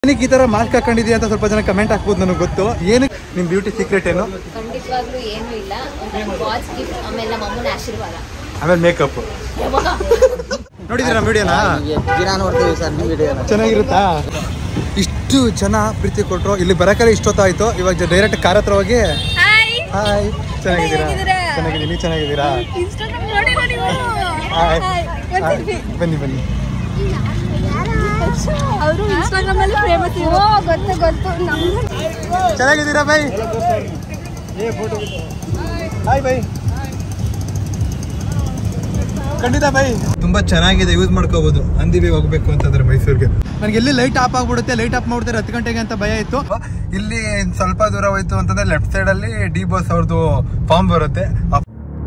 ಏನಕ್ಕೆ ಈ ತರ ಮಾಸ್ಕ್ ಹಾಕೊಂಡಿದ್ಯಾ ಅಂತ ಸ್ವಲ್ಪ ಜನ ಕಮೆಂಟ್ ಹಾಕ್ಬೋದು ನನಗೆ ಗೊತ್ತು ಏನಕ್ಕೆ ನಿಮ್ ಬ್ಯೂಟಿ ಸೀಕ್ರೆಟ್ ಏನು ಖಂಡಿತವಾಗ್ಲೂ ಏನೂ ಇಲ್ಲ ವಾಚ್ ಗಿಫ್ಟ್ ಆಮೇಲೆ ನಮ್ಮ ಅಮ್ಮನ ಆಶೀರ್ವಾದ ಆಮೇಲೆ ಮೇಕಪ್ ನೋಡಿದ್ದೀರಾ ವಿಡಿಯೋನಾ ದಿನ ನೋಡ್ತೀವಿ ಸರ್ ನಿಮ್ಮ ವಿಡಿಯೋನ ಚೆನ್ನಾಗಿರುತ್ತಾ ಇಷ್ಟು ಜನ ಪ್ರೀತಿ ಕೊಟ್ರು ಇಲ್ಲಿ ಬರಕಲ್ಲ ಇಷ್ಟೊತ್ತಾಯ್ತು ಇವಾಗ ಡೈರೆಕ್ಟ್ ಕಾರ್ ಹತ್ರ ಹೋಗಿ ಹಾಯ್ ಚೆನ್ನಾಗಿದ್ದೀರಾ ಚೆನ್ನಾಗಿದ್ದೀನಿ ನೀವು ಚೆನ್ನಾಗಿದ್ದೀರಾ ಹಾಯ್ ಬನ್ನಿ ಬನ್ನಿ ಅವರು ಇನ್ಸ್ಟಾಗ್ರಾಮ್ ಅಲ್ಲಿ ಫೇಮಸ್ ಗೊತ್ತು ಗೊತ್ತು ನಮ್ದು ಚೆನ್ನಾಗಿದ್ದೀರಾ ಬೈ ಹಾಯ್ ಬೈ ಖಂಡಿತ ಬೈ ತುಂಬಾ ಚೆನ್ನಾಗಿದೆ ಯೂಸ್ ಮಾಡ್ಕೋಬಹುದು ಅಂದಿವಿ ಹೋಗ್ಬೇಕು ಅಂತಂದ್ರೆ ಮೈಸೂರಿಗೆ ನನಗೆ ಎಲ್ಲಿ ಲೈಟ್ ಆಫ್ ಆಗ್ಬಿಡುತ್ತೆ ಲೈಟ್ ಆಫ್ ಮಾಡ್ತಾರೆ ಹತ್ತು ಗಂಟೆಗೆ ಅಂತ ಭಯ ಇತ್ತು ಇಲ್ಲಿ ಸ್ವಲ್ಪ ದೂರ ಹೋಯ್ತು ಅಂತಂದ್ರೆ ಲೆಫ್ಟ್ ಸೈಡ್ ಅಲ್ಲಿ ಡಿ ಬಾಸ್ ಅವ್ರದ್ದು ಫಾರ್ಮ್ ಬರುತ್ತೆ ಆ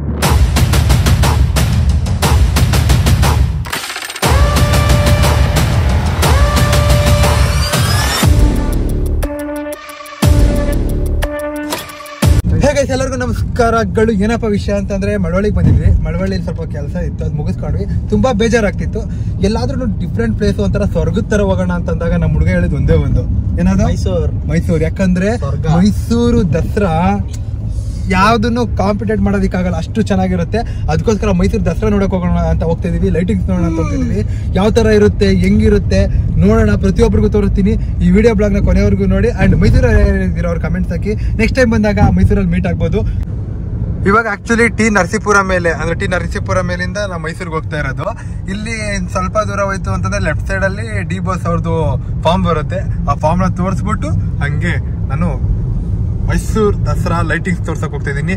ಹೇಗೆ ಎಲ್ಲರಿಗೂ ನಮಸ್ಕಾರಗಳು ಏನಪ್ಪ ವಿಷಯ ಅಂತಂದ್ರೆ ಮಳವಳ್ಳಿಗೆ ಬಂದಿದ್ವಿ ಮಳವಳ್ಳಿಲಿ ಸ್ವಲ್ಪ ಕೆಲಸ ಇತ್ತು ಅದು ಮುಗಿಸ್ಕೊಂಡ್ವಿ ತುಂಬಾ ಬೇಜಾರಾಗ್ತಿತ್ತು ಎಲ್ಲಾದ್ರೂ ಡಿಫ್ರೆಂಟ್ ಪ್ಲೇಸ್ ಒಂಥರ ಸ್ವರ್ಗದ ತರ ಹೋಗೋಣ ಅಂತಂದಾಗ ನಮ್ಮ ಹುಡುಗ ಹೇಳಿದ್ ಒಂದೇ ಒಂದು ಏನಾದ ಮೈಸೂರು ಮೈಸೂರು ಯಾಕಂದ್ರೆ ಸ್ವರ್ಗ. ಮೈಸೂರು ದಸರಾ ಯಾವ್ದನ್ನು ಕಾಂಪಿಟೇಟ್ ಮಾಡೋದಕ್ಕಾಗಲ್ಲ ಅಷ್ಟು ಚೆನ್ನಾಗಿರುತ್ತೆ ಅದಕ್ಕೋಸ್ಕರ ಮೈಸೂರು ದಸರಾ ನೋಡಕ್ ಹೋಗೋಣ ಅಂತ ಹೋಗ್ತಾ ಇದೀವಿ ಲೈಟಿಂಗ್ಸ್ ನೋಡೋಣ ಅಂತ ಹೋಗ್ತಿದೀವಿ ಯಾವ ತರ ಇರುತ್ತೆ ಹೆಂಗಿರುತ್ತೆ ನೋಡೋಣ ಪ್ರತಿಯೊಬ್ಬರಿಗೂ ತೋರಿಸ್ತೀನಿ ಈ ವಿಡಿಯೋ ಬ್ಲಾಗ್ನ ಕೊನೆವರೆಗೂ ನೋಡಿ ಅಂಡ್ ಮೈಸೂರಲ್ಲಿ ಅವ್ರ ಕಮೆಂಟ್ಸ್ ಹಾಕಿ ನೆಕ್ಸ್ಟ್ ಟೈಮ್ ಬಂದಾಗ ಮೈಸೂರಲ್ಲಿ ಮೀಟ್ ಆಗ್ಬೋದು ಇವಾಗ ಆಕ್ಚುಲಿ ಟಿ ನರಸೀಪುರ ಮೇಲೆ ಅಂದ್ರೆ ಟಿ ನರಸೀಪುರ ಮೇಲಿಂದ ನಾವು ಮೈಸೂರಿಗೆ ಹೋಗ್ತಾ ಇರೋದು ಇಲ್ಲಿ ಸ್ವಲ್ಪ ದೂರ ಹೋಯ್ತು ಅಂತಂದ್ರೆ ಲೆಫ್ಟ್ ಸೈಡ್ ಅಲ್ಲಿ ಡಿ ಬಾಸ್ ಅವ್ರದ್ದು ಫಾರ್ಮ್ ಬರುತ್ತೆ ಆ ಫಾರ್ಮ್ ನ ತೋರಿಸ್ಬಿಟ್ಟು ಹಂಗೆ ನಾನು ಮೈಸೂರು ದಸರಾ ಲೈಟಿಂಗ್ಸ್ ತೋರ್ಸಕ್ ಹೋಗ್ತಾ ಇದೀನಿ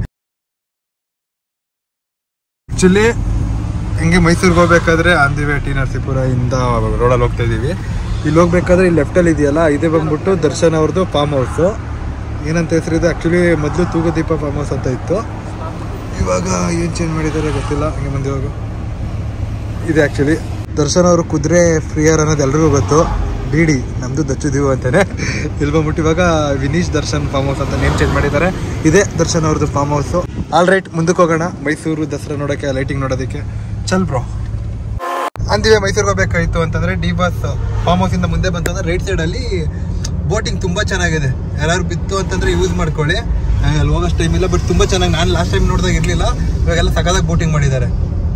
ಆಕ್ಚುಲಿ ಹಂಗೆ ಮೈಸೂರಿಗೆ ಹೋಗ್ಬೇಕಾದ್ರೆ ಆಂದಿವೆ ಟಿ ನರಸೀಪುರ ಇಂದ ರೋಡಲ್ಲಿ ಹೋಗ್ತಾ ಇದೀವಿ ಇಲ್ಲಿ ಹೋಗ್ಬೇಕಾದ್ರೆ ಇಲ್ಲಿ ಲೆಫ್ಟ್ ಅಲ್ಲಿ ಇದೆಯಲ್ಲ ಇದೇ ಬಂದ್ಬಿಟ್ಟು ದರ್ಶನ್ ಅವ್ರದ್ದು ಫಾರ್ಮ್ ಹೌಸ್ ಏನಂತ ಹೆಸರಿದೆ ಆಕ್ಚುಲಿ ಮೊದಲು ತೂಗುದೀಪ ಫಾರ್ಮ್ ಹೌಸ್ ಅಂತ ಇತ್ತು ಇವಾಗ ಏನು ಚೇಂಜ್ ಮಾಡಿದ್ದಾರೆ ಗೊತ್ತಿಲ್ಲ ಹಂಗೆ ಮುಂದೆ ಹೋಗು ಇದೆ ಆ್ಯಕ್ಚುಲಿ ದರ್ಶನ್ ಅವರು ಕುದುರೆ ಫ್ರೀಯರ್ ಅನ್ನೋದು ಎಲ್ರಿಗೂ ಗೊತ್ತು ಡಿ ಡಿ ನಮ್ಮದು ದಚ್ಚು ದೀವು ಅಂತಾನೆ ಇಲ್ಲಿ ಬಂದ್ಬಿಟ್ಟು ಇವಾಗ ವಿನೀಶ್ ದರ್ಶನ್ ಫಾರ್ಮ್ ಹೌಸ್ ಅಂತ ನೇಮ್ ಚೇಂಜ್ ಮಾಡಿದ್ದಾರೆ ಇದೇ ದರ್ಶನ್ ಅವ್ರದ್ದು ಫಾರ್ಮ್ ಹೌಸು ಆಲ್ ರೈಟ್ ಮುಂದಕ್ಕೆ ಹೋಗೋಣ ಮೈಸೂರು ದಸರಾ ನೋಡೋಕ್ಕೆ ಲೈಟಿಂಗ್ ನೋಡೋದಕ್ಕೆ ಚಲ್ ಬ್ರೋ ಅಂದಿವೆ ಮೈಸೂರಿಗೆ ಹೋಗ್ಬೇಕಾಯ್ತು ಅಂತಂದ್ರೆ ಡಿ ಬಾಸ್ ಫಾರ್ಮ್ ಹೌಸ್ ಇಂದ ಮುಂದೆ ಬಂತಂದ್ರೆ ರೈಟ್ ಸೈಡ್ ಅಲ್ಲಿ ಬೋಟಿಂಗ್ ತುಂಬಾ ಚೆನ್ನಾಗಿದೆ ಯಾರು ಬಿತ್ತು ಅಂತಂದ್ರೆ ಯೂಸ್ ಮಾಡ್ಕೊಳ್ಳಿ ಆ, ಅಲ್ಲಿ ಹೋಗೋಷ್ಟು ಟೈಮ್ ಇಲ್ಲ ಬಟ್ ತುಂಬಾ ಚೆನ್ನಾಗಿ ನಾನು ಲಾಸ್ಟ್ ಟೈಮ್ ನೋಡಿದಾಗ ಇರ್ಲಿಲ್ಲ ಇವಾಗೆಲ್ಲ ಸಕದಾಗ ಬೋಟಿಂಗ್ ಮಾಡಿದ್ದಾರೆ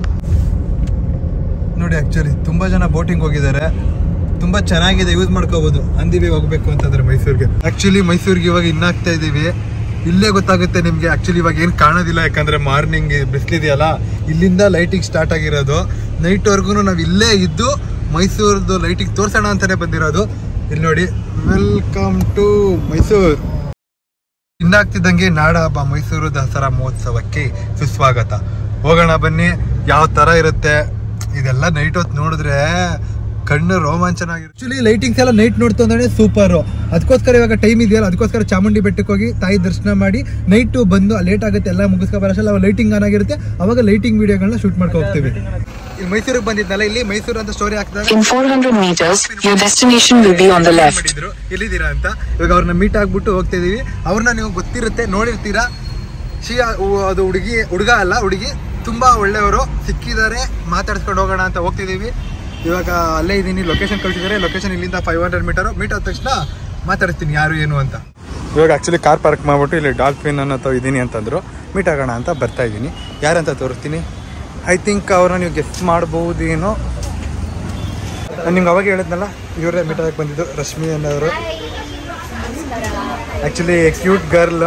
ನೋಡಿ ಆಕ್ಚುಲಿ ತುಂಬಾ ಜನ ಬೋಟಿಂಗ್ ಹೋಗಿದ್ದಾರೆ ತುಂಬಾ ಚೆನ್ನಾಗಿದೆ ಯೂಸ್ ಮಾಡ್ಕೋಬಹುದು ಅಂದಿವಿ ಹೋಗ್ಬೇಕು ಅಂತಂದ್ರೆ ಮೈಸೂರಿಗೆ ಆಕ್ಚುಲಿ ಮೈಸೂರಿಗೆ ಇವಾಗ ಇನ್ನಾಗ್ತಾ ಇದೀವಿ ಇಲ್ಲೇ ಗೊತ್ತಾಗುತ್ತೆ ನಿಮ್ಗೆ ಆಕ್ಚುಲಿ ಇವಾಗ ಏನ್ ಕಾಣೋದಿಲ್ಲ ಯಾಕಂದ್ರೆ ಮಾರ್ನಿಂಗ್ ಬಿಸಿಲಿದೆಯಲ್ಲ ಇಲ್ಲಿಂದ ಲೈಟಿಂಗ್ ಸ್ಟಾರ್ಟ್ ಆಗಿರೋದು ನೈಟ್ ವರ್ಗು ನಾವ್ ಇಲ್ಲೇ ಇದ್ದು ಮೈಸೂರ್ದು ಲೈಟಿಂಗ್ ತೋರ್ಸೋಣ ಅಂತಾನೆ ಬಂದಿರೋದು ಇಲ್ಲಿ ನೋಡಿ ವೆಲ್ಕಮ್ ಟು ಮೈಸೂರ್ ಇನ್ನಾಗ್ತಿದ್ದಂಗೆ ನಾಡ ಹಬ್ಬ ಮೈಸೂರು ದಸರಾ ಮಹೋತ್ಸವಕ್ಕೆ ಸುಸ್ವಾಗತ ಹೋಗೋಣ ಬನ್ನಿ ಯಾವ ತರ ಇರುತ್ತೆ ಇದೆಲ್ಲ ನೈಟ್ ಹೊತ್ತು ನೋಡಿದ್ರೆ ಕಣ್ಣು ರೋಮಾಂಚನ ಆಗಿರುತ್ತೆ ಆಕ್ಚುಲಿ ಲೈಟಿಂಗ್ಸ್ ಎಲ್ಲ ನೈಟ್ ನೋಡ್ತು ಅಂದ್ರೆ ಸೂಪರ್ ಅದಕ್ಕೋಸ್ಕರ ಇವಾಗ ಟೈಮ್ ಇದೆಯಲ್ಲ ಅದಕ್ಕೋಸ್ಕರ ಚಾಮುಂಡಿ ಬೆಟ್ಟಕ್ಕೆ ಹೋಗಿ ತಾಯಿ ದರ್ಶನ ಮಾಡಿ ನೈಟ್ ಬಂದು ಲೇಟ್ ಆಗುತ್ತೆ ಎಲ್ಲ ಮುಗಿಸ್ಕೊ ಬರೋಷ್ಟಲ್ಲ ಲೈಟಿಂಗ್ ಆನ್ ಆಗಿರುತ್ತೆ ಅವಾಗ ಲೈಟಿಂಗ್ ವಿಡಿಯೋಗಳನ್ನ ಶೂಟ್ ಮಾಡ್ಕೊ ಹೋಗ್ತೀವಿ ಇಲ್ಲಿ ಮೈಸೂರಿಗೆ ಬಂದಿದ್ನಲ್ಲ ಇಲ್ಲಿ ಮೈಸೂರು ಅಂತ ಸ್ಟೋರಿ ಹಾಕಿದಾಗ In 400 meters, your destination will be on the left. ಮಾಡಿದ್ರು ಎಲ್ಲಿದ್ದೀರಾ ಅಂತ ಇವಾಗ ಅವ್ರನ್ನ ಮೀಟ್ ಆಗ್ಬಿಟ್ಟು ಹೋಗ್ತಾ ಇದೀವಿ ಅವ್ರನ್ನ ನೀವು ಗೊತ್ತಿರುತ್ತೆ ನೋಡಿರ್ತೀರಾ ಶಿ ಅದು ಹುಡುಗಿ ಹುಡುಗ ಅಲ್ಲ ಹುಡುಗಿ ತುಂಬಾ ಒಳ್ಳೆಯವರು ಸಿಕ್ಕಿದ್ದಾರೆ ಮಾತಾಡ್ಸ್ಕೊಂಡು ಹೋಗೋಣ ಅಂತ ಹೋಗ್ತಿದೀವಿ ಇವಾಗ ಅಲ್ಲೇ ಇದ್ದೀನಿ ಲೊಕೇಶನ್ ಕಳ್ಸಿದ್ದಾರೆ ಲೊಕೇಶನ್ ಇಲ್ಲಿಂದ ಫೈವ್ ಹಂಡ್ರೆಡ್ ಮೀಟರ್ ಮೀಟ್ ಆದ ತಕ್ಷಣ ಮಾತಾಡ್ತೀನಿ ಯಾರು ಏನು ಅಂತ ಇವಾಗ ಆಕ್ಚುಲಿ ಕಾರ್ ಪಾರ್ಕ್ ಮಾಡ್ಬಿಟ್ಟು ಇಲ್ಲಿ ಡಾಲ್ಫಿನ್ ಅನ್ನೋ ಇದ್ದೀನಿ ಅಂತಂದ್ರು ಮೀಟ್ ಆಗೋಣ ಅಂತ ಬರ್ತಾ ಇದ್ದೀನಿ ಯಾರಂತ ತೋರಿಸ್ತೀನಿ ಐ ಥಿಂಕ್ ಅವ್ರನ್ನ ನೀವು ಗೆಸ್ಟ್ ಮಾಡ್ಬೋದೇನೋ ನಾನು ನಿಮ್ಗೆ ಅವಾಗ ಹೇಳಿದ್ನಲ್ಲ ಇವರೇ ಮೀಟ್ ಆಗಕ್ಕೆ ಬಂದಿದ್ದು ರಶ್ಮಿ ಅನ್ನೋರು ಆ್ಯಕ್ಚುಲಿ ಕ್ಯೂಟ್ ಗರ್ಲ್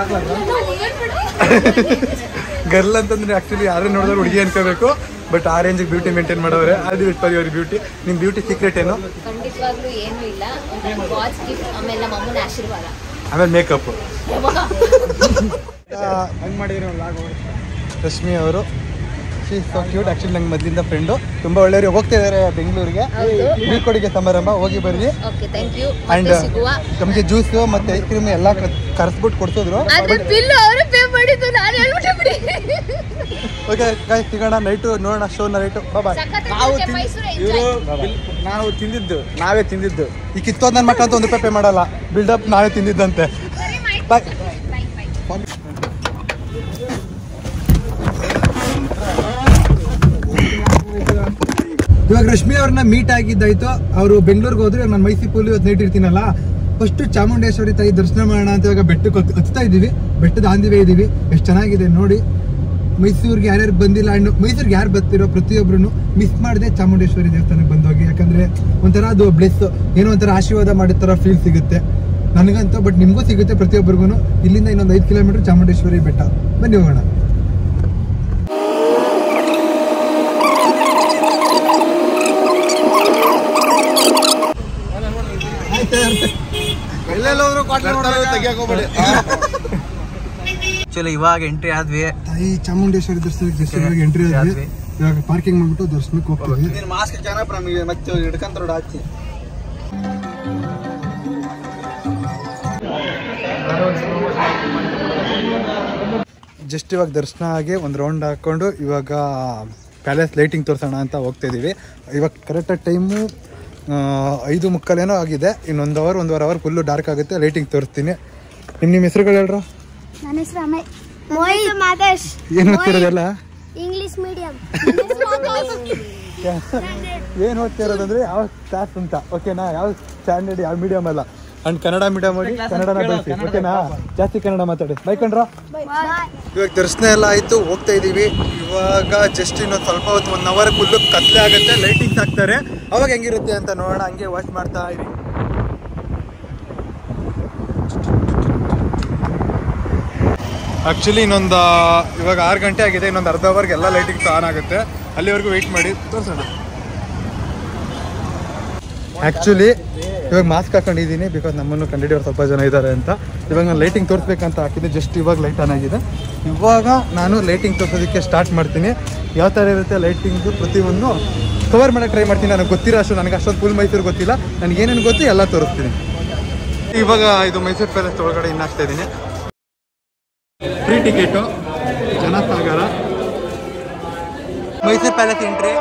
ಗರ್ಲ್ ಅಂತಂದ್ರೆ ಆ್ಯಕ್ಚುಲಿ ಯಾರು ನೋಡಿದ್ರೆ ಹುಡುಗಿ ಅನ್ಕೋಬೇಕು ಬಟ್ ಆ ರೇಂಜಿಗೆ ಬ್ಯೂಟಿ ಮೇಂಟೈನ್ ಮಾಡೋರೆ ಅದು ಇಟ್ ಫಾರ್ ಯುವರ್ ಬ್ಯೂಟಿ ನಿಮ್ಮ ಬ್ಯೂಟಿ ಸೀಕ್ರೆಟ್ ಏನು ಖಂಡಿತವಾಗ್ಲೂ ಏನೂ ಇಲ್ಲ ವಾಚ್ ಗಿಫ್ಟ್ ಆಮೇಲೆ ನಮ್ಮ ಅಮ್ಮನ ಆಶೀರ್ವಾದ ಆಮೇಲೆ ಮೇಕಪ್ ಹಂಗೆ ಮಾಡಿದ್ರೆ ರಶ್ಮಿ ಅವರು ಶಿ ಸೊ ಕ್ಯೂಟ್ ಆ್ಯಕ್ಚುಲಿ ನಂಗೆ ಮೊದಲಿಂದ ಫ್ರೆಂಡು ತುಂಬ ಒಳ್ಳೆಯವರು ಹೋಗ್ತಾ ಇದ್ದಾರೆ ಬೆಂಗಳೂರಿಗೆ ಬೀಳ್ಕೊಡುಗೆ ಸಮಾರಂಭ ಹೋಗಿ ಬರ್ರಿ ಓಕೆ ಥ್ಯಾಂಕ್ ಯು ಅಂಡ್ ಮತ್ತೆ ಸಿಗುವ ನಮಗೆ ಜ್ಯೂಸು ಮತ್ತೆ ಐಸ್ ಕ್ರೀಮ್ ಎಲ್ಲ ಕರೆಸ್ಬಿಟ್ಟು ಕೊಡ್ಸಿದ್ರು ಅದ್ರ ಬಿಲ್ ಅವರು ಪೇ ಮಾಡಿದ್ದು ನಾನು ಹೇಳ್ಬಿಟ್ಟೆ ಬಿಡಿ ಓಕೆ ಗಾಯ್ ಸಿಗೋಣ ನೈಟು ನೋಡೋಣ ಶೋ ನೈಟು ಬಾಯ್ ಸಖತ್ ಮೈಸೂರು ಎಂಜಾಯ್ ನಾವು ತಿಂದಿದ್ದು ನಾವೇ ತಿಂದಿದ್ದು ಈ ಕಿತ್ತೋದ್ ನನ್ನ ಮಕ್ಕಳು ಅಂತ ಒಂದು ರೂಪಾಯಿ ಪೇ ಮಾಡಲ್ಲ ಬಿಲ್ಡಪ್ ನಾವೇ ತಿಂದಿದ್ದಂತೆ ಬಾಯ್ ಇವಾಗ ರಶ್ಮಿ ಅವ್ರನ್ನ ಮೀಟ್ ಆಗಿದ್ದಾಯ್ತು ಅವರು ಬೆಂಗಳೂರಿಗೆ ಹೋದ್ರೆ ನಾನು ಮೈಸೂರು ಇವತ್ತು ನೈಟ್ ಇರ್ತೀನಲ್ಲ ಫಸ್ಟ್ ಚಾಮುಂಡೇಶ್ವರಿ ತಾಯಿ ದರ್ಶನ ಮಾಡೋಣ ಅಂತ ಇವಾಗ ಬೆಟ್ಟಕ್ಕೆ ಹತ್- ಹತ್ತಾ ಇದೀವಿ ಬೆಟ್ಟದ ಆಂದಿವೆ ಇದೀವಿ ಎಷ್ಟು ಚೆನ್ನಾಗಿದೆ ನೋಡಿ ಮೈಸೂರಿಗೆ ಯಾರ್ಯಾರು ಬಂದಿಲ್ಲ ಅಂಡ್ ಮೈಸೂರಿಗೆ ಯಾರು ಬರ್ತಿರೋ ಪ್ರತಿಯೊಬ್ಬರು ಮಿಸ್ ಮಾಡದೆ ಚಾಮುಂಡೇಶ್ವರಿ ದೇವಸ್ಥಾನಕ್ಕೆ ಬಂದೋಗಿ ಯಾಕಂದ್ರೆ ಒಂಥರ ಅದು ಬ್ಲೆಸ್ ಏನೋ ಒಂಥರ ಆಶೀರ್ವಾದ ಮಾಡಿದ ಥರ ಫೀಲ್ ಸಿಗುತ್ತೆ ನನಗಂತೂ ಬಟ್ ನಿಮಗೂ ಸಿಗುತ್ತೆ ಪ್ರತಿಯೊಬ್ಬರಿಗೂ ಇಲ್ಲಿಂದ ಇನ್ನೊಂದು ಐದು ಕಿಲೋಮೀಟರ್ ಚಾಮುಂಡೇಶ್ವರಿ ಬೆಟ್ಟ ಬನ್ನಿ ಹೋಗೋಣ ಆಕ್ಚುಲಿ ಇವಾಗ ಎಂಟ್ರಿ ಆದ್ವಿ ತಾಯಿ ಚಾಮುಂಡೇಶ್ವರಿ ದರ್ಶನಕ್ಕೆ ಜಸ್ಟ್ ಇವಾಗ ಎಂಟ್ರಿ ಆದ್ವಿ ಆದ್ವಿ. ಇವಾಗ ಪಾರ್ಕಿಂಗ್ ಮಾಡ್ಬಿಟ್ಟು ದರ್ಶನಕ್ಕೆ ಹೋಗ್ತೀವಿ ನೀನ್ ಮಾಸ್ಕ್ ಚೆನ್ನಾಗಿ ನಮಗೆ ಮತ್ತೆ ಹಿಡ್ಕಂತ ಹಾಕಿ ಜಸ್ಟ್ ಇವಾಗ ದರ್ಶನ ಆಗಿ ಒಂದು ರೌಂಡ್ ಹಾಕೊಂಡು ಇವಾಗ ಪ್ಯಾಲೇಸ್ ಲೈಟಿಂಗ್ ತೋರಿಸೋಣ ಅಂತ ಹೋಗ್ತಾ ಇದೀವಿ ಇವಾಗ ಕರೆಕ್ಟಾಗಿ ಟೈಮು ಐದು ಮುಕ್ಕಾಲೇನೋ ಆಗಿದೆ ಇನ್ನೊಂದು ಅವರ್ ಒಂದೂವರೆ ಅವರ್ ಫುಲ್ಲು ಡಾರ್ಕ್ ಆಗುತ್ತೆ ಲೈಟಿಂಗ್ ತೋರಿಸ್ತೀನಿ ನಿಮ್ಮ ನಿಮ್ಮ ಹೆಸರುಗಳು ಹೇಳ್ರ ನನ್ನ ಹೆಸರು ಅಮೇ ಮೋಹಿತ್ ಮಾದೇಶ್ ಏನು ಓದ್ತಿರೋದೆಲ್ಲ ಇಂಗ್ಲಿಷ್ ಮೀಡಿಯಂ ಏನು ಓದ್ತಾ ಇರೋದಂದ್ರೆ ಯಾವ ಕ್ಲಾಸ್ ಅಂತ ಓಕೆನಾ ಯಾವ ಸ್ಟ್ಯಾಂಡರ್ಡ್ ಯಾವ ಮೀಡಿಯಂ ಅಲ್ಲ ಅಂಡ್ ಕನ್ನಡ ಮೀಡಿಯಂ ಹೋಗಿ ಕನ್ನಡನ ಬಳಸಿ ಓಕೆನಾ ಜಾಸ್ತಿ ಕನ್ನಡ ಮಾತಾಡಿ ಬೈಕೊಂಡ್ರ ಇವಾಗ ದರ್ಶನ ಎಲ್ಲ ಆಯ್ತು ಹೋಗ್ತಾ ಇದೀವಿ ಇವಾಗ ಜಸ್ಟ್ ಇನ್ನೊಂದು ಸ್ವಲ್ಪ ಹೊತ್ತು ಒನ್ ಅವರ್ ಫುಲ್ಲು ಕತ್ಲೆ ಆಗುತ್ತೆ ಲೈಟಿಂಗ್ಸ್ ಹಾಕ್ತಾರೆ ಅವಾಗ ಹೆಂಗಿರುತ್ತೆ ಅಂತ ನೋಡೋಣ ಹಂಗೆ ವಾಚ್ ಮಾಡ್ತಾ ಇರಿ ಆಕ್ಚುಲಿ ಇನ್ನೊಂದು ಇವಾಗ ಆರು ಗಂಟೆ ಆಗಿದೆ ಇನ್ನೊಂದು ಅರ್ಧ ಅವರ್ಗೆ ಎಲ್ಲ ಲೈಟಿಂಗ್ಸ್ ಆನ್ ಆಗುತ್ತೆ ಅಲ್ಲಿವರೆಗೂ ವೆಯ್ಟ್ ಮಾಡಿ ತೋರಿಸೋಣ ಆ್ಯಕ್ಚುಲಿ ಇವಾಗ ಮಾಸ್ಕ್ ಹಾಕೊಂಡಿದ್ದೀನಿ ಬಿಕಾಸ್ ನಮ್ಮನ್ನು ಕಂಡಿಡಿಯೋರು ಸ್ವಲ್ಪ ಜನ ಇದ್ದಾರೆ ಅಂತ ಇವಾಗ ನಾನು ಲೈಟಿಂಗ್ ತೋರಿಸ್ಬೇಕಂತ ಹಾಕಿದ್ದೆ ಜಸ್ಟ್ ಇವಾಗ ಲೈಟ್ ಆನ್ ಆಗಿದೆ ಇವಾಗ ನಾನು ಲೈಟಿಂಗ್ ತೋರಿಸೋದಕ್ಕೆ ಸ್ಟಾರ್ಟ್ ಮಾಡ್ತೀನಿ ಯಾವ ಥರ ಇರುತ್ತೆ ಲೈಟಿಂಗು ಪ್ರತಿಯೊಂದು ಕವರ್ ಮಾಡೋಕ್ಕೆ ಟ್ರೈ ಮಾಡ್ತೀನಿ ನನಗೆ ಗೊತ್ತಿರೋ ಅಷ್ಟು ನನಗೆ ಅಷ್ಟೊಂದು ಫುಲ್ ಮೈಸೂರು ಗೊತ್ತಿಲ್ಲ ನನಗೆ ಏನೇನು ಗೊತ್ತು ಎಲ್ಲ ತೋರಿಸ್ತೀನಿ ಇವಾಗ ಇದು ಮೈಸೂರು ಪ್ಯಾಲೇಸ್ ಒಳಗಡೆ ಇನ್ನು ಹಾಕ್ತಾ ಇದ್ದೀನಿ ಫ್ರೀ ಟಿಕೆಟು ಜನಸಾಗರ ಮೈಸೂರು ಪ್ಯಾಲೇಸ್ ಎಂಟ್ರಿ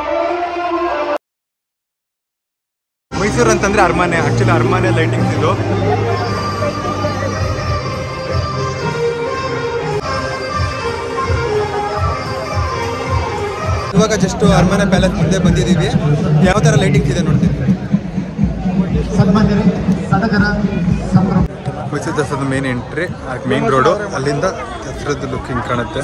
ಮೈಸೂರು ಅಂತಂದ್ರೆ ಅರಮನೆ ಆಕ್ಚುಲಿ ಅರಮನೆ ಲೈಟಿಂಗ್ಸ್ ಇದು ಇವಾಗ ಜಸ್ಟ್ ಅರಮನೆ ಪ್ಯಾಲೇಸ್ ಮುಂದೆ ಬಂದಿದ್ದೀವಿ ಯಾವ ಥರ ಲೈಟಿಂಗ್ಸ್ ಇದೆ ನೋಡ್ತೀನಿ ಮೈಸೂರು ದಸರಾದ ಮೇನ್ ಎಂಟ್ರಿ ಮೇನ್ ರೋಡು ಅಲ್ಲಿಂದ ದಸರಾದ ಲುಕ್ಕಿಂಗ್ ಕಾಣುತ್ತೆ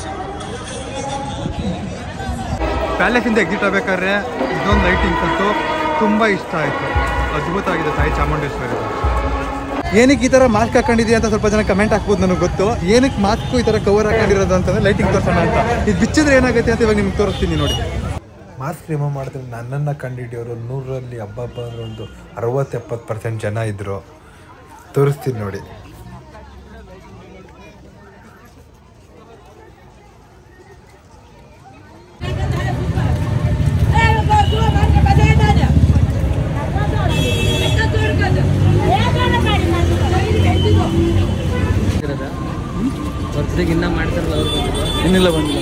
ಪ್ಯಾಲೇಸಿಂದ ಎಕ್ಸಿಟ್ ಆಗ್ಬೇಕಾದ್ರೆ ಇದೊಂದು ಲೈಟಿಂಗ್ಸ್ ಅಂತೂ ತುಂಬ ಇಷ್ಟ ಆಯಿತು ಅದ್ಭುತ ಆಗಿದೆ ತಾಯಿ ಚಾಮುಂಡೇಶ್ವರಿ ಏನಕ್ಕೆ ಈ ಥರ ಮಾಸ್ಕ್ ಹಾಕೊಂಡಿದ್ಯಾ ಅಂತ ಸ್ವಲ್ಪ ಜನ ಕಮೆಂಟ್ ಹಾಕ್ಬೋದು ನನಗೆ ಗೊತ್ತು ಏನಕ್ಕೆ ಮಾಸ್ಕ್ ಈ ಥರ ಕವರ್ ಹಾಕೊಂಡಿರೋದು ಅಂತಂದ್ರೆ ಲೈಟಿಂಗ್ ತೋರಿಸೋಣ ಅಂತ ಇದು ಬಿಚ್ಚಿದ್ರೆ ಏನಾಗುತ್ತೆ ಅಂತ ಇವಾಗ ನಿಮ್ಗೆ ತೋರಿಸ್ತೀನಿ ನೋಡಿ ಮಾಸ್ಕ್ ರಿಮೂವ್ ಮಾಡಿದ್ರೆ ನನ್ನನ್ನು ಕಂಡುಹಿಡಿಯೋರು ನೂರರಲ್ಲಿ ಹಬ್ಬ ಅಂದ್ರೆ ಒಂದು ಅರವತ್ತು ಎಪ್ಪತ್ತು ಪರ್ಸೆಂಟ್ ಜನ ಇದ್ದರು ತೋರಿಸ್ತೀನಿ ನೋಡಿ ಬರ್ತ್ಡೇಗೆ ಇನ್ನ ಮಾಡ್ತಾರಲ್ಲ ಅವ್ರು ಬಂದಿಲ್ಲ ಇನ್ನಿಲ್ಲ ಬಂದಿಲ್ಲ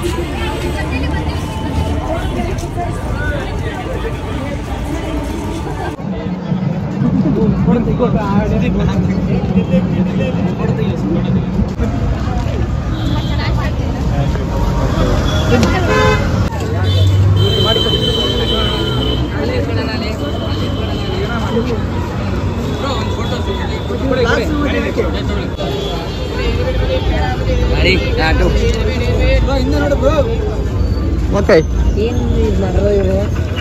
ಗಾಡಿ ಆಟೋ ಓಕೆ ಏನು ಇದು ಮಾಡೋದು ಇವರು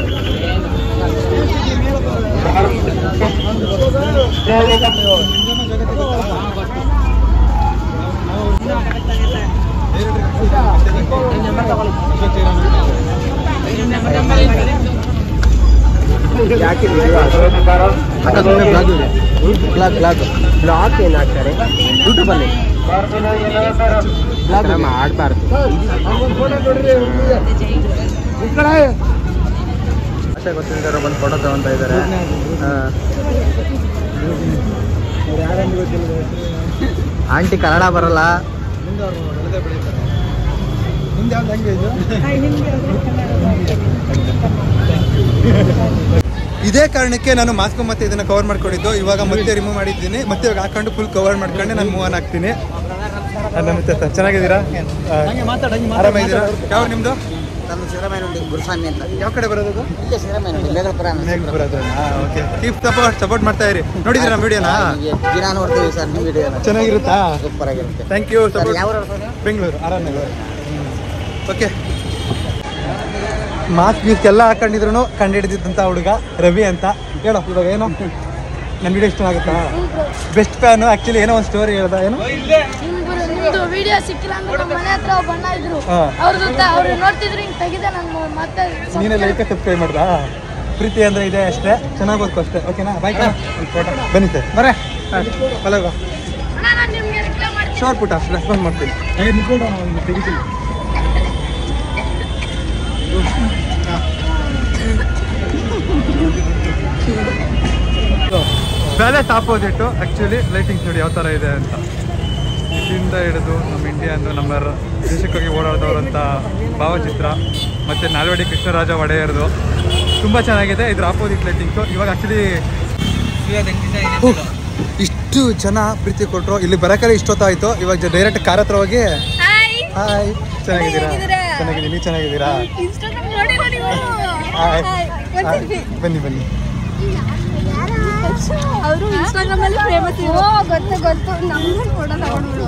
ಬ್ಲಾಗ್ ಬ್ಲಾಗ್ ಬ್ಲಾಕ್ ಏನು ಹಾಕ್ತಾರೆ ಯೂಟ್ಯೂಬಲ್ಲಿ ಬ್ಲಾಗ್ ಆಡಬಾರ್ದು ಭಾಷೆ ಗೊತ್ತಿದ್ದಾರೆ ಬಂದು ಫೋಟೋ ತಗೊಂತ ಇದ್ದಾರೆ ಆಂಟಿ ಕನ್ನಡ ಬರಲ್ಲ ಮುಂದೆ ಯಾವ ಲ್ಯಾಂಗ್ವೇಜ್ ಇದೇ ಕಾರಣಕ್ಕೆ ನಾನು ಮಾಸ್ಕ್ ಮತ್ತೆ ಇದನ್ನ ಕವರ್ ಮಾಡ್ಕೊಂಡಿದ್ದು ಇವಾಗ ಮತ್ತೆ ರಿಮೂವ್ ಮಾಡಿದ್ದೀನಿ ಮತ್ತೆ ಇವಾಗ ಹಾಕೊಂಡು ಫುಲ್ ಕವರ್ ಮಾಡ್ಕೊಂಡು ನಾನು ಮೂವ್ ಆನ್ ಆಗ್ತೀನಿ ನಮಸ್ತೆ ಸರ್ ಚೆನ್ನಾಗಿದ್ದೀರಾ ಆ, ಆರಾಮಾಗಿದ್ದೀರಾ ಯಾವ ನಿಮ್ದು ನಮ್ಮ ಸಿದ್ದರಾಮಯ್ಯ ಗುರುಸ್ವಾಮಿ ಅಂತ ಯಾವ ಕಡೆ ಬರೋದು ಅದು? ಇಲ್ಲೇ ಸಿದ್ದರಾಮಯ್ಯ ಮೇಘಲ್ಪುರ ಮೇಘ ಬರೋದು ಓಕೆ ಕೀಪ್ ಸಪೋರ್ಟ್ ಸಪೋರ್ಟ್ ಮಾಡ್ತಾ ಇರಿ ನೋಡಿದ್ದೀರಾ ನಮ್ಮ ವಿಡಿಯೋನಾ ದಿನ ನೋಡ್ತೀವಿ ಸರ್ ನಿಮ್ಮ ವಿಡಿಯೋ ಚೆನ್ನಾಗಿರುತ್ತಾ ಸೂಪರ್ ಆಗಿರುತ್ತೆ ಥ್ಯಾಂಕ್ ಯು ಸರ್ ಯಾವ ಊರವ್ರು ಸರ್ ನೀವು? ಬೆಂಗಳೂರು ಆರಾಮನಗರ ಓಕೆ ಮಾಸ್ಕ್ ಗೀಸ್ಕ್ ಎಲ್ಲ ಹಾಕೊಂಡಿದ್ರು ಕಂಡು ಹಿಡಿದಿದ್ದಂಥ ಹುಡುಗ ರವಿ ಅಂತ ಹೇಳೋ ಇವಾಗ ಏನು ನನ್ನ ವಿಡಿಯೋ ಇಷ್ಟ ಆಗುತ್ತಾ ಬೆಸ್ಟ್ ಫ್ಯಾನು ಆ್ಯಕ್ಚುಲಿ ಏನೋ ಒಂದು ಸ್ಟೋರಿ ಹೇಳ್ದ ಏನು ನಿಮ್ದು ನಿಮ್ದು ವಿಡಿಯೋ ಸಿಕ್ಕಿಲ್ಲ ಅಂದ್ರೆ ನಮ್ಮ ಮನೆ ಹತ್ರ ಒಬ್ಬ ಅಣ್ಣ ಇದ್ರು ಹಾ. ಅವ್ರದ್ದು ಅವ್ರು ನೋಡ್ತಿದ್ರು ಹಿಂಗ್ ತೆಗಿದೆ ನಾನು ಮತ್ತೆ ನೀನೇ ಲೈಕ್ ಸಬ್ಸ್ಕ್ರೈಬ್ ಮಾಡ್ದಾ ಪ್ರೀತಿ ಅಂದ್ರೆ ಇದೆ ಅಷ್ಟೇ ಚೆನ್ನಾಗಿ ಓದ್ಕೊ ಅಷ್ಟೇ ಓಕೆನಾ ಬಾಯ್ ಫೋಟೋ ಬನ್ನಿ ಸರ್ ಬರೇ ಹಲೋ ಅಣ್ಣ, ನಾನ್ ನಿಮ್ಗೆ ರಿಪ್ಲೈ ಮಾಡ್ತೀನಿ ಶೋರ್ ಪುಟ ರೆಸ್ಪಾನ್ಸ್ ಮಾಡ್ತೀನಿ ತೆಗಿತೀನಿ ಪ್ಯಾಲೇಸ್ ಆಪೋಸಿಟ್ಟು ಆ್ಯಕ್ಚುಲಿ ಲೈಟಿಂಗ್ಸ್ ನೋಡಿ ಯಾವ ಥರ ಇದೆ ಅಂತ ಇಲ್ಲಿಂದ ಹಿಡಿದು ನಮ್ಮ ಇಂಡಿಯನ್ ನಮ್ಮ ರ- ದೇಶಕ್ಕಾಗಿ ಓಡಾಡಿದವರಂಥ ಭಾವಚಿತ್ರ ಮತ್ತು ನಾಲ್ವಡಿ ಕೃಷ್ಣರಾಜ ಒಡೆಯರ್ದು ತುಂಬ ಚೆನ್ನಾಗಿದೆ ಇದ್ರ ಆಪೋಸಿಟ್ ಲೈಟಿಂಗ್ಸು ಇವಾಗ ಆ್ಯಕ್ಚುಲಿ ಇಷ್ಟು ಜನ ಪ್ರೀತಿ ಕೊಟ್ಟರು ಇಲ್ಲಿ ಬರೋಕಲ್ಲಿ ಇಷ್ಟೊತ್ತಾಯಿತು ಇವಾಗ ಡೈರೆಕ್ಟ್ ಕಾರ್ ಹತ್ರ ಹೋಗಿ ಹಾಯ್ ಹಾಯ್ ಚೆನ್ನಾಗಿದ್ದೀರಾ ಹೇಗಿದ್ದೀರಾ? ಚೆನ್ನಾಗಿದ್ದೀನಿ ನೀವು ಚೆನ್ನಾಗಿದ್ದೀರಾ ಇನ್ಸ್ಟಾಗ್ರಾಮ್ ನೋಡಿಲ್ಲ ನೀವು ಹಾಯ್ ಹಾಯ್. ಹಾಯ್. ಬನ್ನಿ ಬನ್ನಿ ಅವರು ಇನ್ಸ್ಟಾಗ್ರಾಮ್ ಅಲ್ಲಿ ಫೇಮಸ್ ಓ ಗೊತ್ತು ಗೊತ್ತು ನಮ್ಗೆ ಫೋಟೋ ತಗೊಂಡು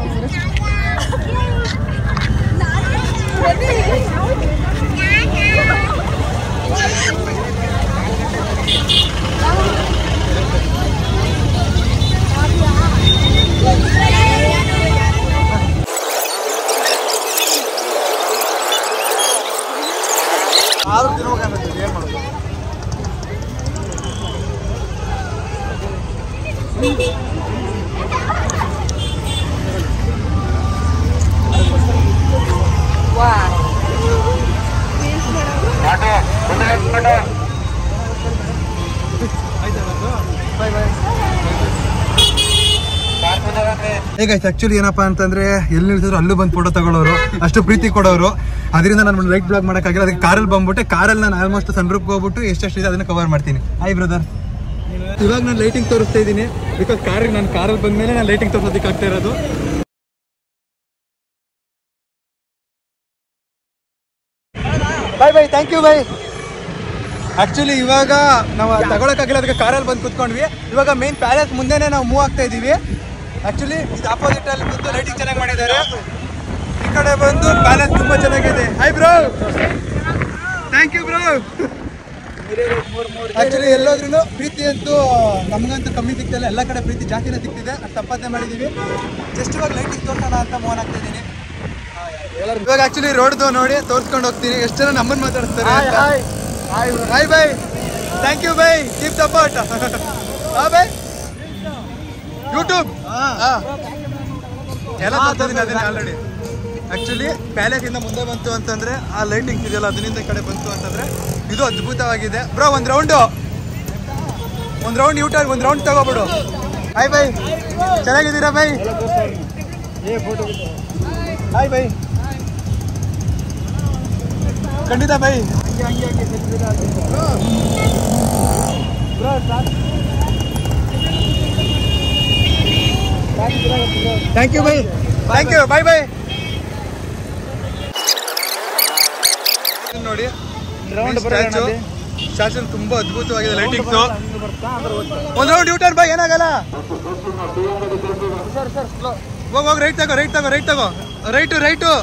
ಆರು ದಿನ ಹೋಗೋಣ ಏನು ಮಾಡೋದು ಈಗ ಆಕ್ಚುಲಿ ಏನಪ್ಪಾ ಅಂತಂದ್ರೆ ಎಲ್ಲಿ ನಿಲ್ಸಿದ್ರು ಅಲ್ಲೂ ಬಂದು ಫೋಟೋ ತಗೊಳ್ಳೋರು ಅಷ್ಟು ಪ್ರೀತಿ ಕೊಡೋರು ಅದರಿಂದ ನಾನು ಲೈಟ್ ಬ್ಲಾಗ್ ಮಾಡೋಕ್ಕಾಗಿಲ್ಲ ಅದಕ್ಕೆ ಕಾರಲ್ಲಿ ಬಂದ್ಬಿಟ್ಟೆ ಕಾರಲ್ಲಿ ನಾನು ಆಲ್ಮೋಸ್ಟ್ ಸನ್ ರೂಪ್ ಹೋಗ್ಬಿಟ್ಟು ಎಷ್ಟೆಷ್ಟು ಇದೆ ಅದನ್ನ ಕವರ್ ಮಾಡ್ತೀನಿ ಹಾಯ್ ಬ್ರದರ್ ಇವಾಗ ನಾನು ಲೈಟಿಂಗ್ ತೋರಿಸ್ತಾ ಇದ್ದೀನಿ ಬಿಕಾಸ್ ಕಾರಿಗೆ ನಾನು ಕಾರಲ್ಲಿ ಬಂದ್ಮೇಲೆ ನಾನು ಲೈಟಿಂಗ್ ತೋರಿಸೋದಕ್ಕೆ ಆಗ್ತಾ ಇರೋದು bye bye thank you bye actually ಇವಾಗ ನಾವು ತಗೊಳಕ್ಕಾಗಿಲ್ಲ ಅದಕ್ಕೆ ಕಾರಲ್ಲಿ ಬಂದು ಕುತ್ಕೊಂಡ್ವಿ ಇವಾಗ ಮೇನ್ ಪ್ಯಾಲೇಸ್ ಮುಂದೆನೆ ನಾವು ಮೂವ್ ಆಗ್ತಾ ಇದೀವಿ ಆಕ್ಚುಲಿ ಇದು ಆಪೋಸಿಟ್ ಅಲ್ಲಿ ಬಂದು ಲೈಟಿಂಗ್ ಚೆನ್ನಾಗಿ ಮಾಡಿದ್ದಾರೆ ಈ ಕಡೆ ಬಂದು ಪ್ಯಾಲೇಸ್ ತುಂಬಾ ಚೆನ್ನಾಗಿದೆ hi bro thank you bro actually ಎಲ್ಲೋದ್ರೂ ಪ್ರೀತಿ ಅಂತೂ ನಮಗಂತೂ ಕಮ್ಮಿ ಸಿಗ್ತಿಲ್ಲ ಎಲ್ಲ ಕಡೆ ಪ್ರೀತಿ ಜಾಸ್ತಿನೇ ಸಿಗ್ತಿದೆ ಅಷ್ಟು ಸಂಪಾದನೆ ಮಾಡಿದೀವಿ ಜಸ್ಟ್ ಇವಾಗ ಲೈಟಿಂಗ್ ತೋರ್ಸೋಣ ಅಂತ ಮೋನ್ ಆಗ್ತಾ ಇದ್ದೀನಿ ಇವಾಗ ಆಕ್ಚುಲಿ ರೋಡ್ದು ನೋಡಿ ತೋರ್ಸ್ಕೊಂಡು ಹೋಗ್ತೀನಿ ಎಷ್ಟು ಜನ ನಮ್ಮನ್ನ ಮಾತಾಡ್ತಾರೆ ಅಂತ. Hi bye thank you bye keep support ಹಾ ಬೈ ಯೂಟ್ಯೂಬ್ ಎಲ್ಲ ತೋರಿಸಿದ್ದೀನಿ ಅದನ್ನೇ ಆಲ್ರೆಡಿ ಆಕ್ಚುಲಿ ಪ್ಯಾಲೇಸ್ ಇಂದ ಮುಂದೆ ಬಂತು ಅಂತಂದ್ರೆ ಆ ಲೈಟಿಂಗ್ಸ್ ಇದೆಯಲ್ಲ ಅದರಿಂದ ಈ ಕಡೆ ಬಂತು ಅಂತಂದ್ರೆ ಇದು ಅದ್ಭುತವಾಗಿದೆ ಬ್ರೋ ಒಂದ್ ರೌಂಡು ಒಂದ್ ರೌಂಡ್ ಯೂಟರ್ ಒಂದ್ ರೌಂಡ್ ತಗೋಬಿಡು ಹಾಯ್ ಬೈ ಚೆನ್ನಾಗಿದ್ದೀರಾ ಬೈ ಹಾಯ್ ಬೈ ಖಂಡಿತ bye thank you bye thank you bye bye ನೋಡಿ ಸ್ಟ್ಯಾಚು ಸ್ಟ್ಯಾಚು ತುಂಬಾ ಅದ್ಭುತವಾಗಿದೆ ಲೈಟಿಂಗ್ಸ್ ಒಂದ್ ರೌಂಡ್ ಯೂಟರ್ ಬೈ ಏನಾಗಲ್ಲ ಹೋಗ್ ಹೋಗ್ ರೈಟ್ ತಗೋ ರೈಟ್ ತಗೋ ರೈಟ್ ತಗೋ ರೈಟು ರೈಟು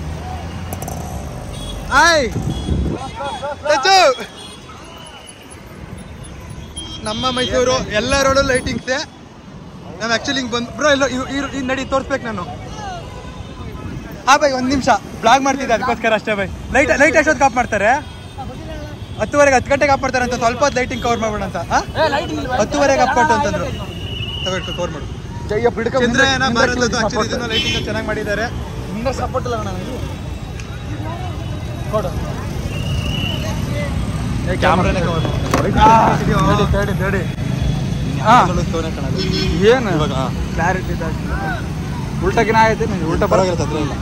ಆಯ್ ಟಚ್ಚು ನಮ್ಮ ಮೈಸೂರು ಎಲ್ಲ ರೋಡು ಲೈಟಿಂಗ್ಸೆ ನಾವು ಆ್ಯಕ್ಚುಲಿ ಹಿಂಗೆ ಬಂದು ಬ್ರೋ ಎಲ್ಲ ಈ ನಡಿ ತೋರಿಸ್ಬೇಕು ನಾನು ಹಾ ಬೈ ಒಂದು ನಿಮಿಷ ಬ್ಲಾಗ್ ಮಾಡ್ತಿದ್ದೆ ಅದಕ್ಕೋಸ್ಕರ ಅಷ್ಟೇ ಬೈ ಲೈಟ್ ಲೈಟ್ ಎಷ್ಟೊತ್ತು ಆಫ್ ಮಾಡ್ತಾರೆ ಹತ್ತುವರೆಗೆ ಹತ್ತು ಗಂಟೆಗೆ ಆಫ್ ಮಾಡ್ತಾರೆ ಅಂತ ಸ್ವಲ್ಪ ಹೊತ್ತು ಲೈಟಿಂಗ್ ಕವರ್ ಮಾಡೋಣ ಅಂತ ಆ? ಹತ್ತುವರೆಗೆ ಆಫ್ ಮಾಡು ಅಂತಂದ್ರು ತಗೊಳ್ತು ಕವರ್ ಮಾಡು ಚಂದ್ರಯಾನ ಭಾರತದ್ದು ಆಕ್ಚುಲಿ ಇದನ್ನ ಲೈಟಿಂಗ್ ಚೆನ್ನಾಗಿ ಮಾಡಿದ್ದಾರೆ ಸಪೋರ್ಟ್ ಇಲ್ಲ ಕೊಡು ಕ್ಯಾಮ್ರಾನೇ ಕವರ್ ತಡಿ ಏನು ಕ್ಲಾರಿಟಿ ಉಲ್ಟಕಿನ ಆಗೈತಿ ಉಲ್ಟ ಪರವಾಗಿಲ್ಲ ತೊಂದ್ರೆ ಇಲ್ಲ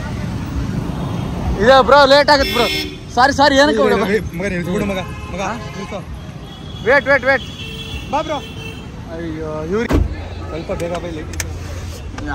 ಇದೆ ಬ್ರೋ ಲೇಟ್ ಆಗತ್ತೆ ಬ್ರೋ ಸಾರಿ ಸಾರಿ ಏನಕ್ಕೆ ಮಗ ನಿಲ್ಸ್ಬಿಡು ಮಗ ಮಗ ನಿಲ್ಸು. ವೇಟ್ ವೇಟ್ ವೇಟ್ ಬಾ ಬ್ರೋ ಅಯ್ಯೋ ಇವ್ರಿಗೆ ಸ್ವಲ್ಪ ಬೇಗ ಬೈ ಲೈಟ್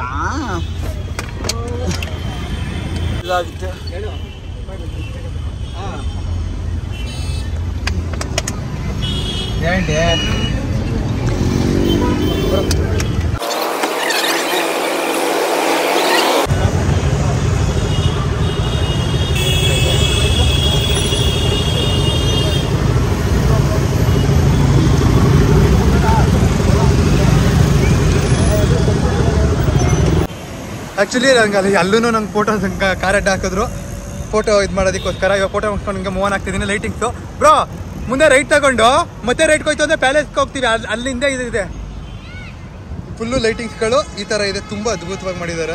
ಇದಾಗುತ್ತೆ ಆ್ಯಕ್ಚುಲಿ ನಂಗೆ ಅಲ್ಲಿ ಅಲ್ಲೂ ನಂಗೆ ಫೋಟೋ ಕಾರ್ ಅಡ್ಡ ಹಾಕಿದ್ರು ಫೋಟೋ ಇದು ಮಾಡೋದಕ್ಕೋಸ್ಕರ ಇವಾಗ ಫೋಟೋ ಮಾಡ್ಕೊಂಡು ಹಿಂಗೆ ಮೂವ್ ಆನ್ ಆಗ್ತಿದ್ದೀನಿ ಲೈಟಿಂಗ್ಸು ಬ್ರೋ ಮುಂದೆ ರೈಟ್ ತಗೊಂಡು ಮತ್ತೆ ರೈಟ್ ಹೋಯ್ತು ಅಂದರೆ ಪ್ಯಾಲೇಸ್ಗೆ ಹೋಗ್ತೀವಿ ಅಲ್ಲಿ ಅಲ್ಲಿಂದ ಇದು ಇದೆ ಫುಲ್ಲು ಲೈಟಿಂಗ್ಸ್ಗಳು ಈ ಥರ ಇದೆ ತುಂಬ ಅದ್ಭುತವಾಗಿ ಮಾಡಿದ್ದಾರೆ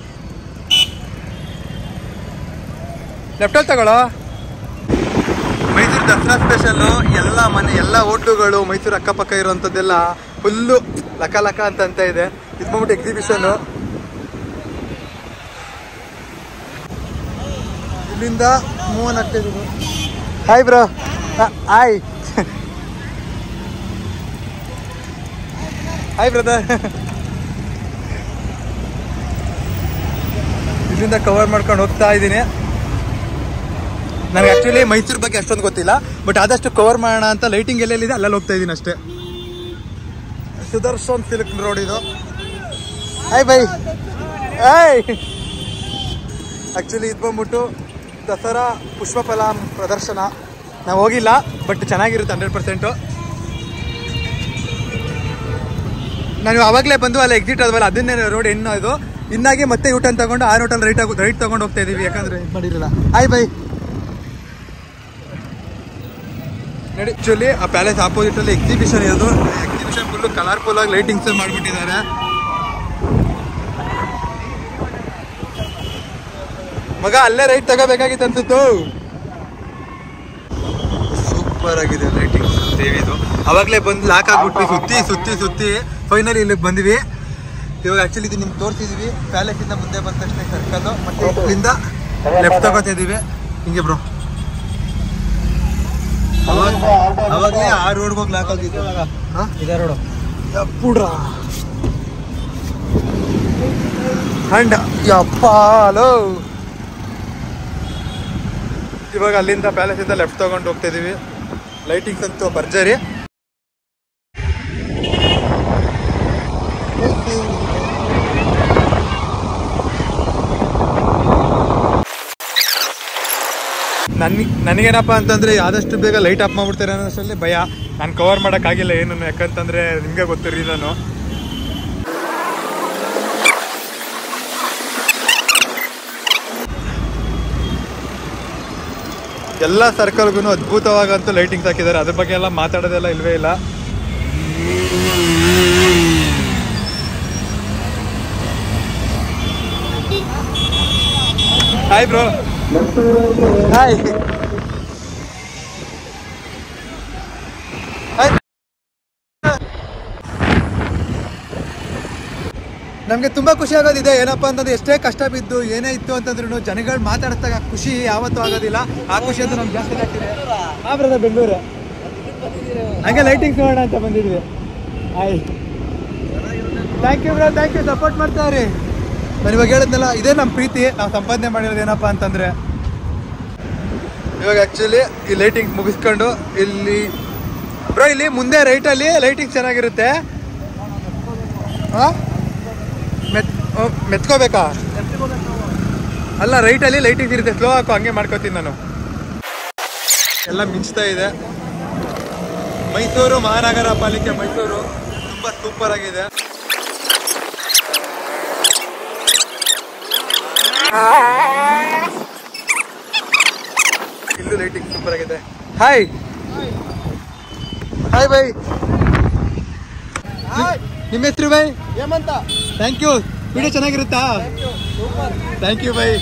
ಲೆಫ್ಟಲ್ಲಿ ತಗೊಳ್ಳೋ ಮೈಸೂರು ದಸರಾ ಸ್ಪೆಷಲ್ಲು ಎಲ್ಲ ಮನೆ ಎಲ್ಲ ಹೋಟ್ಲುಗಳು ಮೈಸೂರು ಅಕ್ಕಪಕ್ಕ ಇರುವಂಥದ್ದೆಲ್ಲ ಫುಲ್ಲು ಲಕ ಲಕ ಅಂತ ಅಂತ ಇದೆ ಇದು ಬಂದ್ಬಿಟ್ಟು ಎಕ್ಸಿಬಿಷನ್ನು ಇಲ್ಲಿಂದ ಮೂವನ್ ಆಗ್ತಿದ್ರು hi bro hi hi brother ಇಲ್ಲಿಂದ ಕವರ್ ಮಾಡ್ಕೊಂಡು ಹೋಗ್ತಾ ಇದ್ದೀನಿ ನನಗೆ ಆಕ್ಚುಲಿ ಮೈಸೂರು ಬಗ್ಗೆ ಅಷ್ಟೊಂದು ಗೊತ್ತಿಲ್ಲ ಬಟ್ ಆದಷ್ಟು ಕವರ್ ಮಾಡೋಣ ಅಂತ ಲೈಟಿಂಗ್ ಎಲ್ಲೆಲ್ಲಿದೆ ಅಲ್ಲಲ್ಲಿ ಹೋಗ್ತಾ ಇದ್ದೀನಿ ಅಷ್ಟೇ ಸುದರ್ಶನ್ ಸಿಲ್ಕ್ ರೋಡ್ ಇದು ಹಾಯ್ ಬೈ ಹಾಯ್ ಆಕ್ಚುಲಿ ಇದು ಬಂದ್ಬಿಟ್ಟು ದಸರಾ ಪುಷ್ಪಫಲ ಪ್ರದರ್ಶನ ನಾವು ಹೋಗಿಲ್ಲ ಬಟ್ ಚೆನ್ನಾಗಿರುತ್ತೆ ಹಂಡ್ರೆಡ್ ಪರ್ಸೆಂಟು ನಾನು ಅವಾಗಲೇ ಬಂದು ಅಲ್ಲಿ ಎಕ್ಸಿಟ್ ಆದ್ವಲ್ಲ ಅದನ್ನೇ ರೋಡ್ ಹೆಣ್ಣು ಇದು ಇನ್ನಾಗಿ ಮತ್ತೆ ಯೂಟರ್ನ್ ತಗೊಂಡು ಆ ರೋಟಲ್ಲಿ ರೈಟ್ ಆಗಿ ರೈಟ್ ತಗೊಂಡು ಹೋಗ್ತಾ ಇದೀವಿ ಯಾಕಂದ್ರೆ ಇದು ಮಾಡಿರಲ್ಲ ಹಾಯ್ ಬೈ ನೋಡಿ ಆಕ್ಚುಲಿ ಆ ಪ್ಯಾಲೇಸ್ ಆಪೋಸಿಟ್ ಅಲ್ಲಿ ಎಕ್ಸಿಬಿಷನ್ ಇರೋದು ಎಕ್ಸಿಬಿಷನ್ ಫುಲ್ ಕಲರ್ಫುಲ್ ಆಗಿ ಲೈಟಿಂಗ್ಸ್ ಮಾಡ್ಬಿಟ್ಟಿದ್ದಾರೆ ಮಗ ಅಲ್ಲೇ ರೈಟ್ ತಗೋಬೇಕಾಗಿತ್ತು ಅನ್ಸುತ್ತು ಸೂಪರ್ ಆಗಿದೆ ಲೈಟಿಂಗ್ಸ್ ದೇವಿದು ಅವಾಗಲೇ ಬಂದು ಲಾಕ್ ಆಗ್ಬಿಟ್ವಿ ಸುತ್ತಿ ಸುತ್ತಿ ಸುತ್ತಿ ಫೈನಲಿ ಇಲ್ಲಿಗೆ ಬಂದ್ವಿ ಇವಾಗ ಆಕ್ಚುಲಿ ಇದು ನಿಮ್ಗೆ ತೋರಿಸಿದ್ವಿ ಪ್ಯಾಲೇಸ್ ಇಂದ ಮುಂದೆ ಬಂದ ತಕ್ಷಣ ಸರ್ಕಲ್ ಮತ್ತೆ ಇಲ್ಲಿಂದ ಲೆಫ್ಟ್ ತಗೋತಾ ಇದೀವಿ ಹಿಂಗೆ ಬ್ರೋ ಅವಾಗಲೇ ಆ ರೋಡ್ಗೆ ಹೋಗಿ ಲಾಕ್ ಆಗಿದ್ದು ಇದೇ ರೋಡು ಪುಡ್ರ ಹಂಡ ಯಪ್ಪ ಹಲೋ ಇವಾಗ ಅಲ್ಲಿಂದ ಪ್ಯಾಲೇಸ್ ಇಂದ ಲೆಫ್ಟ್ ತಗೊಂಡು ಹೋಗ್ತಾ ಇದೀವಿ ಲೈಟಿಂಗ್ಸ್ ಅಂತೂ ಭರ್ಜರಿ ನನ್ ನನಗೇನಪ್ಪ ಅಂತಂದ್ರೆ ಆದಷ್ಟು ಬೇಗ ಲೈಟ್ ಆಫ್ ಮಾಡ್ಬಿಡ್ತಾರೆ ಅನ್ನೋಷ್ಟರಲ್ಲಿ ಭಯ ನಾನು ಕವರ್ ಮಾಡೋಕ್ಕಾಗಿಲ್ಲ ಏನು ಯಾಕಂತಂದ್ರೆ ನಿಮಗೆ ಗೊತ್ತು ರೀಸನು ಎಲ್ಲ ಸರ್ಕಲ್ಗೂ ಅದ್ಭುತವಾಗಂತೂ ಲೈಟಿಂಗ್ಸ್ ಹಾಕಿದ್ದಾರೆ ಅದ್ರ ಬಗ್ಗೆ ಎಲ್ಲ ಮಾತಾಡೋದೆಲ್ಲ ಇಲ್ವೇ ಇಲ್ಲ ಹಾಯ್ ಬ್ರೋ ಹಾಯ್ ನಮಗೆ ತುಂಬಾ ಖುಷಿ ಆಗೋದಿದೆ ಏನಪ್ಪ ಅಂತಂದ್ರೆ ಎಷ್ಟೇ ಕಷ್ಟ ಬಿದ್ದು ಏನೇ ಇತ್ತು ಅಂತಂದ್ರೂ ಜನಗಳು ಮಾತಾಡಿದಾಗ ಖುಷಿ ಯಾವತ್ತೂ ಆಗೋದಿಲ್ಲ ಆ ಖುಷಿ ಅಂತ ನಮ್ಗೆ ಜಾಸ್ತಿ ಆಗ್ತಿದೆ ಆ ಬ್ರದರ್ ಬೆಂಗಳೂರು ಹಂಗೆ ಲೈಟಿಂಗ್ಸ್ ಮಾಡೋಣ ಅಂತ ಬಂದಿದ್ವಿ hi thank you bro thank you support ಮಾಡ್ತಾವ್ರಿ ನಾನು ಇವಾಗ ಹೇಳಿದ್ನಲ್ಲ ಇದೇ ನಮ್ಮ ಪ್ರೀತಿ ನಾವು ಸಂಪಾದನೆ ಮಾಡಿರೋದು ಏನಪ್ಪ ಅಂತಂದ್ರೆ ಇವಾಗ ಆ್ಯಕ್ಚುಲಿ ಈ ಲೈಟಿಂಗ್ ಮುಗಿಸ್ಕೊಂಡು ಇಲ್ಲಿ ಬ್ರೋ ಇಲ್ಲಿ ಮುಂದೆ ರೈಟಲ್ಲಿ ಲೈಟಿಂಗ್ ಚೆನ್ನಾಗಿರುತ್ತೆ ಹಾಂ ಮೆತ್ ಓ, ಮೆತ್ಕೋಬೇಕಾ ಅಲ್ಲ ರೈಟಲ್ಲಿ ಲೈಟಿಂಗ್ ಇರುತ್ತೆ ಸ್ಲೋ ಹಾಕು ಹಂಗೆ ಮಾಡ್ಕೋತೀನಿ ನಾನು ಎಲ್ಲ ಮಿಂಚ್ತಾ ಇದೆ ಮೈಸೂರು ಮಹಾನಗರ ಪಾಲಿಕೆ ಮೈಸೂರು ತುಂಬ ಸೂಪರ್ ಆಗಿದೆ ಇಲ್ಲೂ ಲೈಟಿಂಗ್ ಸೂಪರ್ ಆಗಿದೆ ಹಾಯ್ ಹಾಯ್ ಬೈ ನಿಮ್ಮ ಹೆಸರು bye Hemanta thank you video ಚೆನ್ನಾಗಿರುತ್ತಾ ಥ್ಯಾಂಕ್ ಯು ಬೈ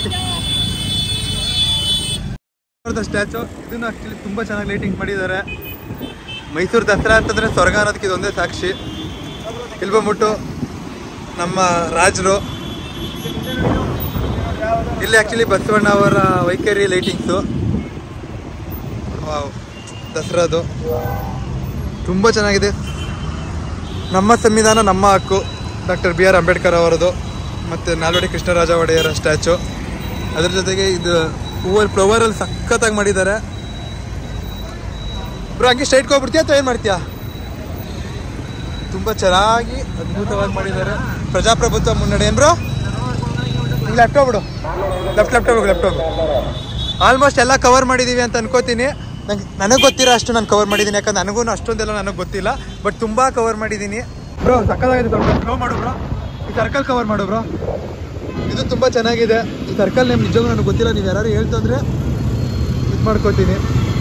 ಸ್ಟ್ಯಾಚು ಇದನ್ನು ಆಕ್ಚುಲಿ ತುಂಬ ಚೆನ್ನಾಗಿ ಲೈಟಿಂಗ್ ಮಾಡಿದ್ದಾರೆ ಮೈಸೂರು ದಸರಾ ಅಂತಂದ್ರೆ ಸ್ವರ್ಗ ಅನ್ನೋದಕ್ಕೆ ಇದೊಂದೇ ಸಾಕ್ಷಿ ಇಲ್ಲಿ ಬಂದ್ಬಿಟ್ಟು ನಮ್ಮ ರಾಜರು ಇಲ್ಲಿ ಆಕ್ಚುಲಿ ಬಸವಣ್ಣ ಅವರ ವೈಖರಿ ಲೈಟಿಂಗ್ಸು ವಾವ್ ದಸರಾದು ತುಂಬ ಚೆನ್ನಾಗಿದೆ ನಮ್ಮ ಸಂವಿಧಾನ ನಮ್ಮ ಹಕ್ಕು ಡಾಕ್ಟರ್ ಬಿ ಆರ್ ಅಂಬೇಡ್ಕರ್ ಅವರದು ಮತ್ತು ನಾಲ್ವಡಿ ಕೃಷ್ಣರಾಜ ಒಡೆಯರ ಸ್ಟ್ಯಾಚು ಅದ್ರ ಜೊತೆಗೆ ಇದು ಹೂವಲ್ಲಿ ಫ್ಲವರಲ್ಲಿ ಸಖತ್ತಾಗಿ ಮಾಡಿದ್ದಾರೆ ಬ್ರೋ ಹಂಗೆ ಸ್ಟ್ರೈಟ್ ಹೋಗ್ಬಿಡ್ತೀಯ ಅಥವಾ ಏನು ಮಾಡ್ತೀಯಾ ತುಂಬ ಚೆನ್ನಾಗಿ ಅದ್ಭುತವಾಗಿ ಮಾಡಿದ್ದಾರೆ ಪ್ರಜಾಪ್ರಭುತ್ವ ಮುನ್ನಡೆ ಏನು ಬ್ರೋ ಲೆಫ್ಟ್ ಹೋಗ್ಬಿಡು ಲೆಫ್ಟ್ ಲೆಫ್ಟ್ ಹೋಗ್ಬೇಕು ಲೆಫ್ಟ್ ಹೋಗು ಆಲ್ಮೋಸ್ಟ್ ಎಲ್ಲ ಕವರ್ ಮಾಡಿದ್ದೀವಿ ಅಂತ ಅನ್ಕೋತೀನಿ ನಂಗೆ ನನಗೆ ಗೊತ್ತಿರೋ ಅಷ್ಟು ನಾನು ಕವರ್ ಮಾಡಿದ್ದೀನಿ ಯಾಕಂದ್ರೆ ನನಗೂ ಅಷ್ಟೊಂದೆಲ್ಲ ನನಗೆ ಗೊತ್ತಿಲ್ಲ ಬಟ್ ತುಂಬ ಕವರ್ ಮಾಡಿದ್ದೀನಿ ಬ್ರೋ ಸಕ್ಕತ್ತಾಗಿದೆ ಬ್ರೋ ಮಾಡು ಬ್ರೋ ಈ ಸರ್ಕಲ್ ಕವರ್ ಮಾಡು ಬ್ರೋ ಇದು ತುಂಬ ಚೆನ್ನಾಗಿದೆ ಈ ಸರ್ಕಲ್ ನೇಮ್ ನಿಜವಾಗ್ಲೂ ನನಗೆ ಗೊತ್ತಿಲ್ಲ ನೀವು ಯಾರು ಹೇಳ್ತಂದ್ರೆ ಇದು ಮಾಡ್ಕೋತೀನಿ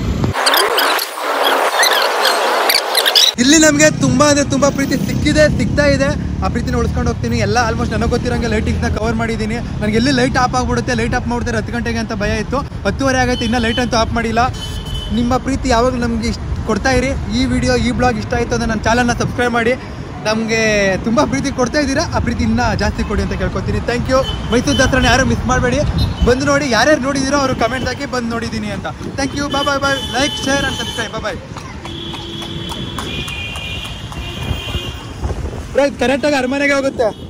ಇಲ್ಲಿ ನಮಗೆ ತುಂಬಾ ಅಂದ್ರೆ ತುಂಬಾ ಪ್ರೀತಿ ಸಿಕ್ಕಿದೆ ಸಿಗ್ತಾ ಇದೆ ಆ ಪ್ರೀತಿನ ಉಳಿಸ್ಕೊಂಡು ಹೋಗ್ತೀನಿ ಎಲ್ಲ ಆಲ್ಮೋಸ್ಟ್ ನನಗೆ ಗೊತ್ತಿರೋಂಗೆ ಲೈಟಿಂಗ್ಸ್ನ ಕವರ್ ಮಾಡಿದ್ದೀನಿ ನನಗೆ ಎಲ್ಲಿ ಲೈಟ್ ಆಫ್ ಆಗ್ಬಿಡುತ್ತೆ ಲೈಟ್ ಆಫ್ ಮಾಡ್ತಾರೆ ಹತ್ತು ಗಂಟೆಗೆ ಅಂತ ಭಯ ಇತ್ತು ಹತ್ತುವರೆ ಆಗೈತೆ ಇನ್ನೂ ಲೈಟ್ ಅಂತೂ ಆಫ್ ಮಾಡಿಲ್ಲ ನಿಮ್ಮ ಪ್ರೀತಿ ಯಾವಾಗಲೂ ನಮಗೆ ಇಷ್ಟ ಕೊಡ್ತಾ ಇರಿ ಈ ವಿಡಿಯೋ ಈ ಬ್ಲಾಗ್ ಇಷ್ಟ ಆಯಿತು ಅಂದರೆ ನನ್ನ ಚಾನಲ್ನ ಸಬ್ಸ್ಕ್ರೈಬ್ ಮಾಡಿ ನಮಗೆ ತುಂಬ ಪ್ರೀತಿ ಕೊಡ್ತಾ ಇದ್ದೀರಾ ಆ ಪ್ರೀತಿ ಇನ್ನೂ ಜಾಸ್ತಿ ಕೊಡಿ ಅಂತ ಕೇಳ್ಕೊತೀನಿ ಥ್ಯಾಂಕ್ ಯು ಮೈಸೂರು ದಸರಾನ ಯಾರು ಮಿಸ್ ಮಾಡಬೇಡಿ ಬಂದು ನೋಡಿ ಯಾರ್ಯಾರು ನೋಡಿದ್ದೀರೋ ಅವರು ಕಮೆಂಟ್ ಹಾಕಿ ಬಂದು ನೋಡಿದ್ದೀನಿ ಅಂತ thank you bye bye bye like share and subscribe bye ಕರೆಕ್ಟಾಗಿ ಅರಮನೆಗೆ ಹೋಗುತ್ತೆ